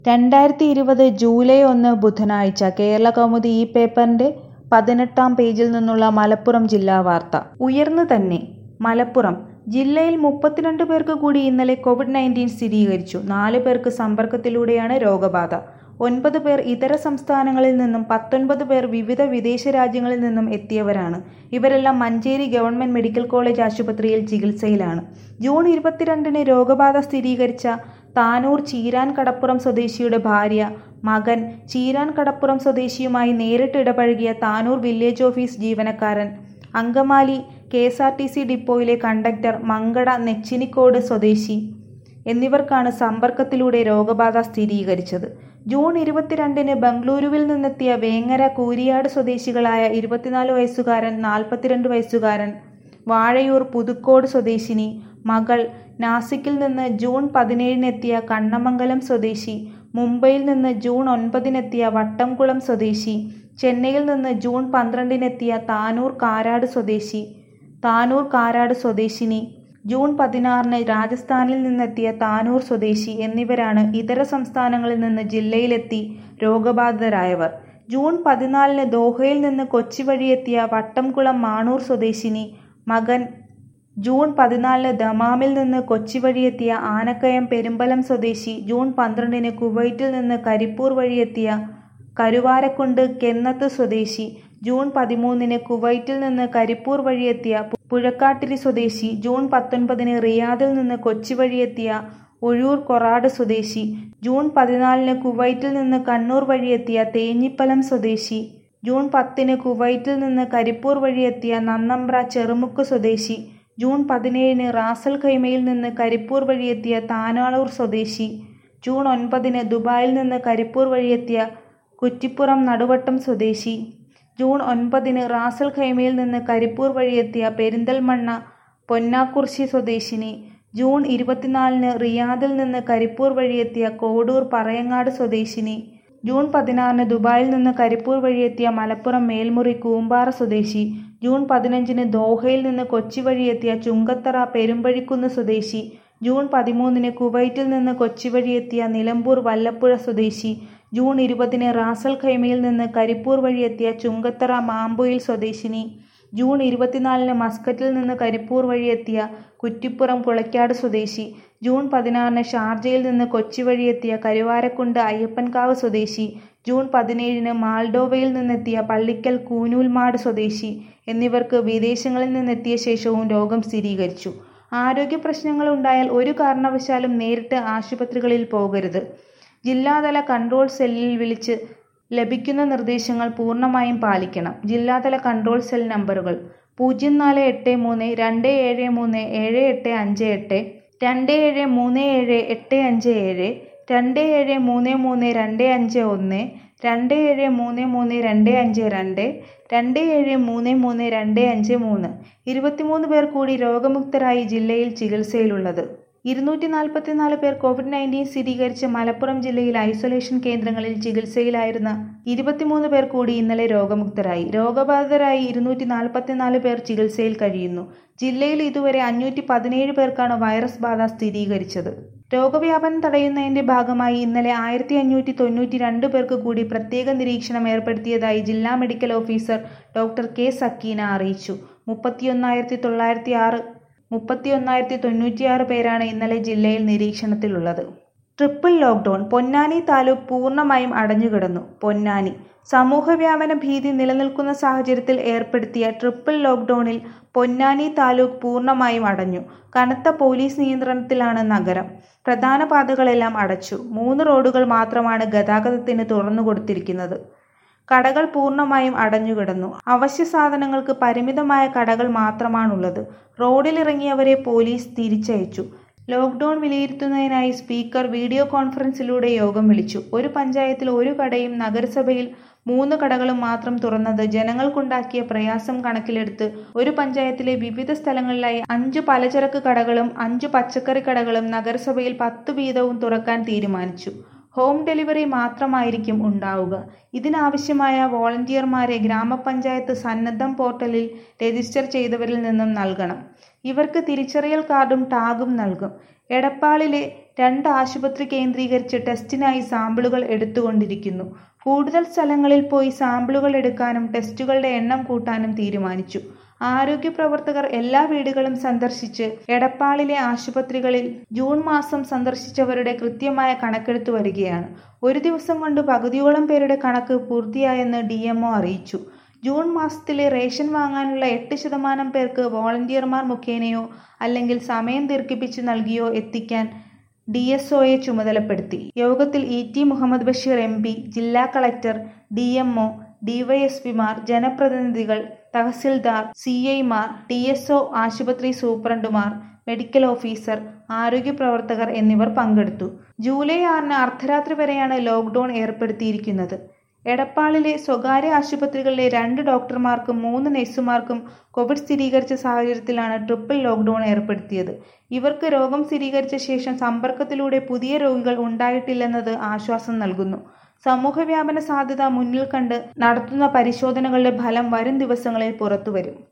രണ്ടായിരത്തി ഇരുപത് ജൂലൈ ഒന്ന് ബുധനാഴ്ച കേരളകൗമുദി ഈ പേപ്പറിന്റെ പതിനെട്ടാം പേജിൽ നിന്നുള്ള മലപ്പുറം ജില്ലാ വാർത്ത ഉയർന്നു തന്നെ മലപ്പുറം ജില്ലയിൽ മുപ്പത്തിരണ്ട് പേർക്ക് കൂടി ഇന്നലെ കോവിഡ് നയൻറ്റീൻ സ്ഥിരീകരിച്ചു നാല് പേർക്ക് സമ്പർക്കത്തിലൂടെയാണ് രോഗബാധ ഒൻപത് പേർ ഇതര സംസ്ഥാനങ്ങളിൽ നിന്നും പത്തൊൻപത് പേർ വിവിധ വിദേശ രാജ്യങ്ങളിൽ നിന്നും എത്തിയവരാണ് ഇവരെല്ലാം മഞ്ചേരി ഗവൺമെന്റ് മെഡിക്കൽ കോളേജ് ആശുപത്രിയിൽ ചികിത്സയിലാണ് ജൂൺ ഇരുപത്തിരണ്ടിന് രോഗബാധ സ്ഥിരീകരിച്ച താനൂർ ചീരാൻ കടപ്പുറം സ്വദേശിയുടെ ഭാര്യ മകൻ ചീരാൻ കടപ്പുറം സ്വദേശിയുമായി നേരിട്ട് ഇടപഴകിയ താനൂർ വില്ലേജ് ഓഫീസ് ജീവനക്കാരൻ Angamaly K S R T C ഡിപ്പോയിലെ കണ്ടക്ടർ മങ്കട നെച്ചിനിക്കോട് സ്വദേശി എന്നിവർക്കാണ് സമ്പർക്കത്തിലൂടെ രോഗബാധ സ്ഥിരീകരിച്ചത് ജൂൺ ഇരുപത്തിരണ്ടിന് ബംഗളൂരുവിൽ നിന്നെത്തിയ വേങ്ങര കൂരിയാട് സ്വദേശികളായ ഇരുപത്തിനാല് വയസ്സുകാരൻ നാൽപ്പത്തിരണ്ട് വയസ്സുകാരൻ വാഴയൂർ പുതുക്കോട് സ്വദേശിനി മകൾ നാസിക്കിൽ നിന്ന് ജൂൺ പതിനേഴിനെത്തിയ കണ്ണമംഗലം സ്വദേശി മുംബൈയിൽ നിന്ന് ജൂൺ ഒൻപതിനെത്തിയ വട്ടംകുളം സ്വദേശി ചെന്നൈയിൽ നിന്ന് ജൂൺ പന്ത്രണ്ടിനെത്തിയ താനൂർ കാരാട് സ്വദേശി താനൂർ കാരാട് സ്വദേശിനി ജൂൺ പതിനാറിന് രാജസ്ഥാനിൽ നിന്നെത്തിയ താനൂർ സ്വദേശി എന്നിവരാണ് ഇതര സംസ്ഥാനങ്ങളിൽ നിന്ന് ജില്ലയിലെത്തി രോഗബാധിതരായവർ ജൂൺ പതിനാലിന് ദോഹയിൽ നിന്ന് കൊച്ചി വഴിയെത്തിയ വട്ടംകുളം മാണൂർ സ്വദേശിനി മകൻ ജൂൺ പതിനാലിന് ദമാമിൽ നിന്ന് കൊച്ചി വഴിയെത്തിയ ആനക്കയം പെരുമ്പലം സ്വദേശി ജൂൺ പന്ത്രണ്ടിന് കുവൈറ്റിൽ നിന്ന് കരിപ്പൂർ വഴിയെത്തിയ കരുവാരക്കുണ്ട് കെന്നത്ത് സ്വദേശി ജൂൺ പതിമൂന്നിന് കുവൈറ്റിൽ നിന്ന് കരിപ്പൂർ വഴിയെത്തിയ പുഴക്കാട്ടിരി സ്വദേശി ജൂൺ പത്തൊൻപതിന് റിയാദിൽ നിന്ന് കൊച്ചി വഴിയെത്തിയ ഒഴൂർ കൊറാട് സ്വദേശി ജൂൺ പതിനാലിന് കുവൈറ്റിൽ നിന്ന് കണ്ണൂർ വഴിയെത്തിയ തേഞ്ഞിപ്പലം സ്വദേശി ജൂൺ പത്തിന് കുവൈറ്റിൽ നിന്ന് കരിപ്പൂർ വഴിയെത്തിയ നന്നമ്പ്ര ചെറുമുക്ക് സ്വദേശി ജൂൺ പതിനേഴിന് റാസൽ ഖൈമയിൽ നിന്ന് കരിപ്പൂർ വഴിയെത്തിയ താനാളൂർ സ്വദേശി ജൂൺ ഒൻപതിന് ദുബായിൽ നിന്ന് കരിപ്പൂർ വഴിയെത്തിയ കുറ്റിപ്പുറം നടുവട്ടം സ്വദേശി ജൂൺ ഒൻപതിന് റാസൽ ഖൈമയിൽ നിന്ന് കരിപ്പൂർ വഴിയെത്തിയ പെരിന്തൽമണ്ണ പൊന്നാക്കുർശി സ്വദേശിനി ജൂൺ ഇരുപത്തിനാലിന് റിയാദിൽ നിന്ന് കരിപ്പൂർ വഴിയെത്തിയ കോഡൂർ പറയങ്ങാട് സ്വദേശിനി ജൂൺ പതിനാറിന് ദുബായിൽ നിന്ന് കരിപ്പൂർ വഴിയെത്തിയ മലപ്പുറം മേൽമുറി കൂമ്പാറ സ്വദേശി ജൂൺ പതിനഞ്ചിന് ദോഹയിൽ നിന്ന് കൊച്ചി വഴിയെത്തിയ ചുങ്കത്തറ പെരുമ്പഴിക്കുന്ന് സ്വദേശി ജൂൺ പതിമൂന്നിന് കുവൈറ്റിൽ നിന്ന് കൊച്ചി വഴിയെത്തിയ നിലമ്പൂർ വല്ലപ്പുഴ സ്വദേശി ജൂൺ ഇരുപതിന് റാസൽ ഖൈമയിൽ നിന്ന് കരിപ്പൂർ വഴിയെത്തിയ ചുങ്കത്തറ മാമ്പൊയിൽ സ്വദേശിനി ജൂൺ ഇരുപത്തിനാലിന് മസ്കറ്റിൽ നിന്ന് കരിപ്പൂർ വഴിയെത്തിയ കുറ്റിപ്പുറം കുളയ്ക്കാട് സ്വദേശി ജൂൺ പതിനാറിന് ഷാർജയിൽ നിന്ന് കൊച്ചി വഴിയെത്തിയ കരുവാരക്കുണ്ട് അയ്യപ്പൻകാവ് സ്വദേശി ജൂൺ പതിനേഴിന് മാൾഡോവയിൽ നിന്നെത്തിയ പള്ളിക്കൽ കൂനൂൽമാട് സ്വദേശി എന്നിവർക്ക് വിദേശങ്ങളിൽ നിന്നെത്തിയ ശേഷവും രോഗം സ്ഥിരീകരിച്ചു ആരോഗ്യ പ്രശ്നങ്ങൾ ഉണ്ടായാൽ ഒരു കാരണവശാലും നേരിട്ട് ആശുപത്രികളിൽ പോകരുത് ജില്ലാതല കൺട്രോൾ സെല്ലിൽ വിളിച്ച് ലഭിക്കുന്ന നിർദ്ദേശങ്ങൾ പൂർണ്ണമായും പാലിക്കണം ജില്ലാതല കൺട്രോൾ സെൽ നമ്പറുകൾ പൂജ്യം നാല് എട്ട് മൂന്ന് രണ്ട് ഏഴ് മൂന്ന് ഏഴ് എട്ട് അഞ്ച് എട്ട് രണ്ട് ഏഴ് മൂന്ന് ഏഴ് എട്ട് അഞ്ച് ഏഴ് രണ്ട് ഏഴ് മൂന്ന് മൂന്ന് രണ്ട് അഞ്ച് ഒന്ന് രണ്ട് ഏഴ് മൂന്ന് മൂന്ന് രണ്ട് അഞ്ച് രണ്ട് രണ്ട് ഏഴ് മൂന്ന് മൂന്ന് രണ്ട് അഞ്ച് മൂന്ന് ഇരുപത്തിമൂന്ന് പേർ കൂടി രോഗമുക്തരായി ജില്ലയിൽ ചികിത്സയിലുള്ളത് ഇരുന്നൂറ്റി നാൽപ്പത്തിനാല് പേർ കോവിഡ് നയൻറ്റീൻ സ്ഥിരീകരിച്ച് മലപ്പുറം ജില്ലയിൽ ഐസൊലേഷൻ കേന്ദ്രങ്ങളിൽ ചികിത്സയിലായിരുന്ന ഇരുപത്തിമൂന്ന് പേർ കൂടി ഇന്നലെ രോഗമുക്തരായി രോഗബാധിതരായി ഇരുന്നൂറ്റി നാൽപ്പത്തിനാല് പേർ ചികിത്സയിൽ കഴിയുന്നു ജില്ലയിൽ ഇതുവരെ അഞ്ഞൂറ്റി പതിനേഴ് പേർക്കാണ് വൈറസ് ബാധ സ്ഥിരീകരിച്ചത് രോഗവ്യാപനം തടയുന്നതിന്റെ ഭാഗമായി ഇന്നലെ ആയിരത്തി അഞ്ഞൂറ്റി തൊണ്ണൂറ്റി രണ്ട് പേർക്ക് കൂടി പ്രത്യേക നിരീക്ഷണം ഏർപ്പെടുത്തിയതായി ജില്ലാ medical officer doctor K Sakeena അറിയിച്ചു മുപ്പത്തിയൊന്നായിരത്തി തൊള്ളായിരത്തി ആറ് മുപ്പത്തിയൊന്നായിരത്തി തൊണ്ണൂറ്റിയാറ് പേരാണ് ഇന്നലെ ജില്ലയിൽ നിരീക്ഷണത്തിലുള്ളത് ട്രിപ്പിൾ ലോക്ക്ഡൌൺ പൊന്നാനി താലൂക്ക് പൂർണ്ണമായും അടഞ്ഞുകിടന്നു പൊന്നാനി സമൂഹവ്യാപന ഭീതി നിലനിൽക്കുന്ന സാഹചര്യത്തിൽ ഏർപ്പെടുത്തിയ ട്രിപ്പിൾ ലോക്ക്ഡൌണിൽ പൊന്നാനി താലൂക്ക് പൂർണ്ണമായും അടഞ്ഞു കനത്ത പോലീസ് നിയന്ത്രണത്തിലാണ് നഗരം പ്രധാന പാതകളെല്ലാം അടച്ചു മൂന്ന് റോഡുകൾ മാത്രമാണ് ഗതാഗതത്തിന് തുറന്നുകൊടുത്തിരിക്കുന്നത് കടകൾ പൂർണ്ണമായും അടഞ്ഞുകിടന്നു അവശ്യ സാധനങ്ങൾക്ക് പരിമിതമായ കടകൾ മാത്രമാണുള്ളത് റോഡിലിറങ്ങിയവരെ പോലീസ് തിരിച്ചയച്ചു ലോക്ക്ഡൌൺ വിലയിരുത്തുന്നതിനായി സ്പീക്കർ വീഡിയോ കോൺഫറൻസിലൂടെ യോഗം വിളിച്ചു ഒരു പഞ്ചായത്തിൽ ഒരു കടയും നഗരസഭയിൽ മൂന്ന് കടകളും മാത്രം തുറന്നത് ജനങ്ങൾക്കുണ്ടാക്കിയ പ്രയാസം കണക്കിലെടുത്ത് ഒരു പഞ്ചായത്തിലെ വിവിധ സ്ഥലങ്ങളിലായി അഞ്ചു പലചരക്ക് കടകളും അഞ്ചു പച്ചക്കറി കടകളും നഗരസഭയിൽ പത്ത് വീതവും തുറക്കാൻ തീരുമാനിച്ചു ഹോം ഡെലിവറി മാത്രമായിരിക്കും ഉണ്ടാവുക ഇതിനാവശ്യമായ വോളണ്ടിയർമാരെ ഗ്രാമപഞ്ചായത്ത് സന്നദ്ധം പോർട്ടലിൽ രജിസ്റ്റർ ചെയ്തവരിൽ നിന്നും നൽകണം ഇവർക്ക് തിരിച്ചറിയൽ കാർഡും ടാഗും നൽകും എടപ്പാളിലെ രണ്ട് ആശുപത്രി കേന്ദ്രീകരിച്ച് ടെസ്റ്റിനായി സാമ്പിളുകൾ എടുത്തുകൊണ്ടിരിക്കുന്നു കൂടുതൽ സ്ഥലങ്ങളിൽ പോയി സാമ്പിളുകൾ എടുക്കാനും ടെസ്റ്റുകളുടെ എണ്ണം കൂട്ടാനും തീരുമാനിച്ചു ആരോഗ്യ പ്രവർത്തകർ എല്ലാ വീടുകളും സന്ദർശിച്ച് എടപ്പാളിലെ ആശുപത്രികളിൽ ജൂൺ മാസം സന്ദർശിച്ചവരുടെ കൃത്യമായ കണക്കെടുത്തു വരികയാണ് ഒരു ദിവസം കൊണ്ട് പകുതിയോളം പേരുടെ കണക്ക് പൂർത്തിയായെന്ന് ഡി അറിയിച്ചു ജൂൺ മാസത്തിലെ റേഷൻ വാങ്ങാനുള്ള എട്ട് ശതമാനം പേർക്ക് വോളണ്ടിയർമാർ മുഖേനയോ അല്ലെങ്കിൽ സമയം ദീർഘിപ്പിച്ച് നൽകിയോ എത്തിക്കാൻ ഡി എസ് ഒയെ ചുമതലപ്പെടുത്തി യോഗത്തിൽ E T Muhammad Basheer M P ജില്ലാ കളക്ടർ ഡി എം ഒ ഡിവൈഎസ്പിമാർ ജനപ്രതിനിധികൾ തഹസിൽദാർ സി ഐമാർ ടി എസ് ഒ ആശുപത്രി സൂപ്രണ്ടുമാർ മെഡിക്കൽ ഓഫീസർ ആരോഗ്യ പ്രവർത്തകർ എന്നിവർ പങ്കെടുത്തു ജൂലൈ ആറിന് അർദ്ധരാത്രി വരെയാണ് ലോക്ക്ഡൌൺ ഏർപ്പെടുത്തിയിരിക്കുന്നത് എടപ്പാളിലെ സ്വകാര്യ ആശുപത്രികളിലെ രണ്ട് ഡോക്ടർമാർക്കും മൂന്ന് നഴ്സുമാർക്കും കോവിഡ് സ്ഥിരീകരിച്ച സാഹചര്യത്തിലാണ് ട്രിപ്പിൾ ലോക്ക്ഡൌൺ ഏർപ്പെടുത്തിയത് ഇവർക്ക് രോഗം സ്ഥിരീകരിച്ച ശേഷം സമ്പർക്കത്തിലൂടെ പുതിയ രോഗികൾ ഉണ്ടായിട്ടില്ലെന്നത് ആശ്വാസം നൽകുന്നു സമൂഹവ്യാപന സാധ്യത മുന്നിൽ കണ്ട് നടത്തുന്ന പരിശോധനകളുടെ ഫലം വരും ദിവസങ്ങളിൽ പുറത്തുവരും